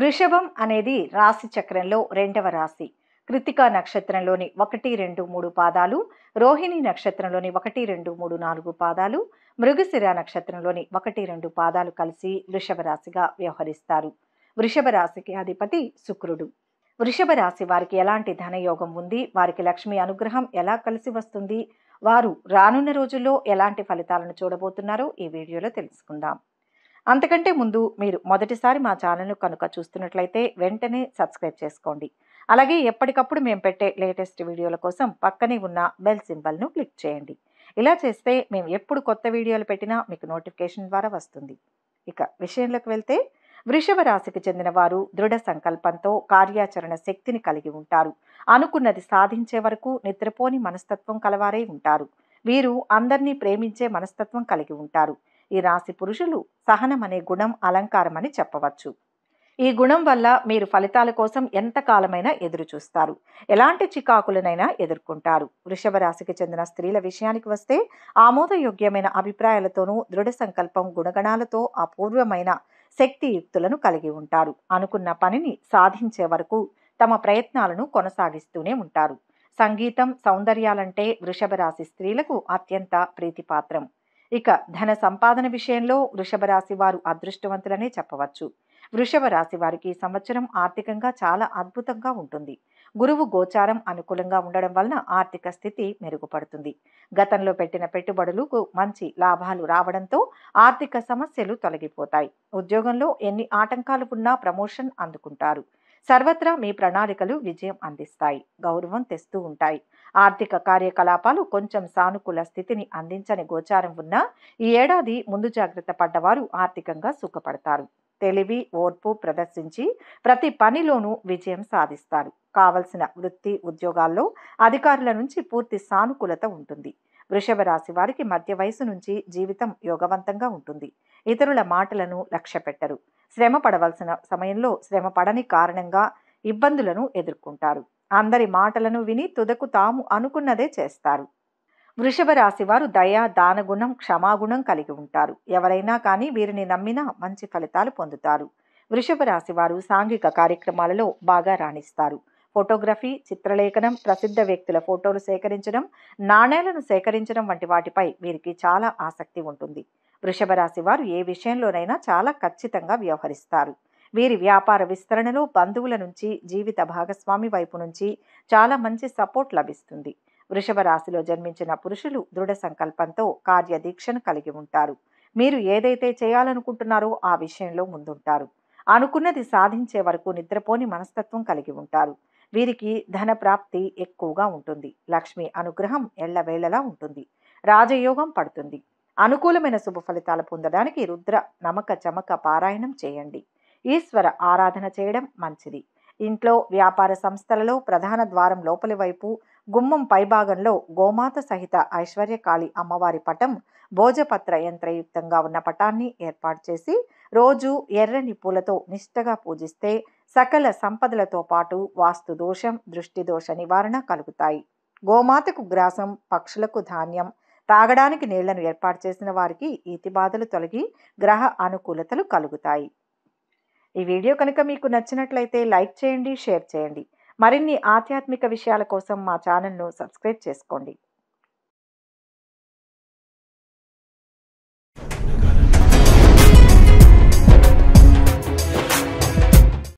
వృషభం అనేది రాశి చక్రంలో రెండవ రాశి కృతికా నక్షత్రంలోని ఒకటి రెండు మూడు పాదాలు రోహిణి నక్షత్రంలోని ఒకటి రెండు మూడు నాలుగు పాదాలు మృగశిర నక్షత్రంలోని ఒకటి రెండు పాదాలు కలిసి వృషభ రాశిగా వ్యవహరిస్తారు వృషభ రాశికి అధిపతి శుక్రుడు వృషభ రాశి వారికి ఎలాంటి ధనయోగం ఉంది వారికి లక్ష్మి అనుగ్రహం ఎలా కలిసి వస్తుంది వారు రానున్న రోజుల్లో ఎలాంటి ఫలితాలను చూడబోతున్నారో ఈ వీడియోలో తెలుసుకుందాం అంతకంటే ముందు మీరు మొదటిసారి మా ఛానల్ను కనుక చూస్తున్నట్లయితే వెంటనే సబ్స్క్రైబ్ చేసుకోండి అలాగే ఎప్పటికప్పుడు మేము పెట్టే లేటెస్ట్ వీడియోల కోసం పక్కనే ఉన్న బెల్ సింబల్ను క్లిక్ చేయండి ఇలా చేస్తే మేము ఎప్పుడు కొత్త వీడియోలు పెట్టినా మీకు నోటిఫికేషన్ ద్వారా వస్తుంది ఇక విషయంలోకి వెళ్తే వృషభ రాశికి చెందిన వారు దృఢ సంకల్పంతో కార్యాచరణ శక్తిని కలిగి ఉంటారు అనుకున్నది సాధించే వరకు నిద్రపోని మనస్తత్వం కలవారై ఉంటారు వీరు అందరినీ ప్రేమించే మనస్తత్వం కలిగి ఉంటారు ఈ రాశి పురుషులు సహనం అనే గుణం అలంకారం అని చెప్పవచ్చు ఈ గుణం వల్ల మీరు ఫలితాల కోసం ఎంతకాలమైనా ఎదురు చూస్తారు ఎలాంటి చికాకులనైనా ఎదుర్కొంటారు వృషభ రాశికి చెందిన స్త్రీల విషయానికి వస్తే ఆమోదయోగ్యమైన అభిప్రాయాలతోనూ దృఢ సంకల్పం గుణగణాలతో అపూర్వమైన శక్తియుక్తులను కలిగి ఉంటారు అనుకున్న పనిని సాధించే వరకు తమ ప్రయత్నాలను కొనసాగిస్తూనే ఉంటారు సంగీతం సౌందర్యాలంటే వృషభ రాశి స్త్రీలకు అత్యంత ప్రీతిపాత్రం ఇక ధన సంపాదన విషయంలో వృషభ రాశి వారు అదృష్టవంతులనే చెప్పవచ్చు వృషభ రాశి వారికి ఈ సంవత్సరం ఆర్థికంగా చాలా అద్భుతంగా ఉంటుంది గురువు గోచారం అనుకూలంగా ఉండడం వలన ఆర్థిక స్థితి మెరుగుపడుతుంది గతంలో పెట్టిన పెట్టుబడులకు మంచి లాభాలు రావడంతో ఆర్థిక సమస్యలు తొలగిపోతాయి ఉద్యోగంలో ఎన్ని ఆటంకాలు ఉన్నా ప్రమోషన్ అందుకుంటారు సర్వత్రా మీ ప్రణాళికలు విజయం అందిస్తాయి గౌరవం తెస్తూ ఉంటాయి ఆర్థిక కార్యకలాపాలు కొంచెం సానుకూల స్థితిని అందించని గోచారం ఉన్నా ఈ ఏడాది ముందు జాగ్రత్త పడ్డవారు ఆర్థికంగా సుఖపడతారు తెలివి ఓర్పు ప్రదర్శించి ప్రతి పనిలోనూ విజయం సాధిస్తారు కావలసిన వృత్తి ఉద్యోగాల్లో అధికారుల నుంచి పూర్తి సానుకూలత ఉంటుంది వృషభ రాశి వారికి మధ్య వయసు నుంచి జీవితం యోగవంతంగా ఉంటుంది ఇతరుల మాటలను లక్ష్య పెట్టరు శ్రమ పడవలసిన సమయంలో శ్రమ పడని కారణంగా ఇబ్బందులను ఎదుర్కొంటారు అందరి మాటలను విని తుదకు తాము అనుకున్నదే చేస్తారు వృషభ రాశి వారు దయ దానగుణం క్షమాగుణం కలిగి ఉంటారు ఎవరైనా కానీ వీరిని నమ్మినా మంచి ఫలితాలు పొందుతారు వృషభ రాశి వారు సాంఘిక కార్యక్రమాలలో బాగా రాణిస్తారు ఫోటోగ్రఫీ చిత్రలేఖనం ప్రసిద్ధ వ్యక్తుల ఫోటోలు సేకరించడం నాణేలను సేకరించడం వంటి వాటిపై వీరికి చాలా ఆసక్తి ఉంటుంది వృషభ రాశి వారు ఏ విషయంలోనైనా చాలా ఖచ్చితంగా వ్యవహరిస్తారు వీరి వ్యాపార విస్తరణలో బంధువుల నుంచి జీవిత భాగస్వామి వైపు నుంచి చాలా మంచి సపోర్ట్ లభిస్తుంది వృషభ రాశిలో జన్మించిన పురుషులు దృఢ సంకల్పంతో కార్యదీక్షను కలిగి ఉంటారు మీరు ఏదైతే చేయాలనుకుంటున్నారో ఆ విషయంలో ముందుంటారు అనుకున్నది సాధించే వరకు నిద్రపోని మనస్తత్వం కలిగి ఉంటారు వీరికి ధన ప్రాప్తి ఎక్కువగా ఉంటుంది లక్ష్మి అనుగ్రహం ఎల్లవేళలా ఉంటుంది రాజయోగం పడుతుంది అనుకూలమైన శుభ ఫలితాలు పొందడానికి రుద్ర నమక చమక పారాయణం చేయండి ఈశ్వర ఆరాధన చేయడం మంచిది ఇంట్లో వ్యాపార సంస్థలలో ప్రధాన ద్వారం లోపలి వైపు గుమ్మం పైభాగంలో గోమాత సహిత ఐశ్వర్యకాళి అమ్మవారి పటం భోజపత్ర యంత్రయుక్తంగా ఉన్న పటాన్ని ఏర్పాటు చేసి రోజు ఎర్రని పూలతో నిష్టగా పూజిస్తే సకల సంపదలతో పాటు వాస్తు దోషం దృష్టి దోష నివారణ కలుగుతాయి గోమాతకు గ్రాసం పక్షులకు ధాన్యం తాగడానికి నీళ్లను ఏర్పాటు చేసిన వారికి ఈతి బాధలు తొలగి గ్రహ అనుకూలతలు కలుగుతాయి ఈ వీడియో కనుక మీకు నచ్చినట్లయితే లైక్ చేయండి షేర్ చేయండి మరిన్ని ఆధ్యాత్మిక విషయాల కోసం మా ఛానల్ను సబ్స్క్రైబ్ చేసుకోండి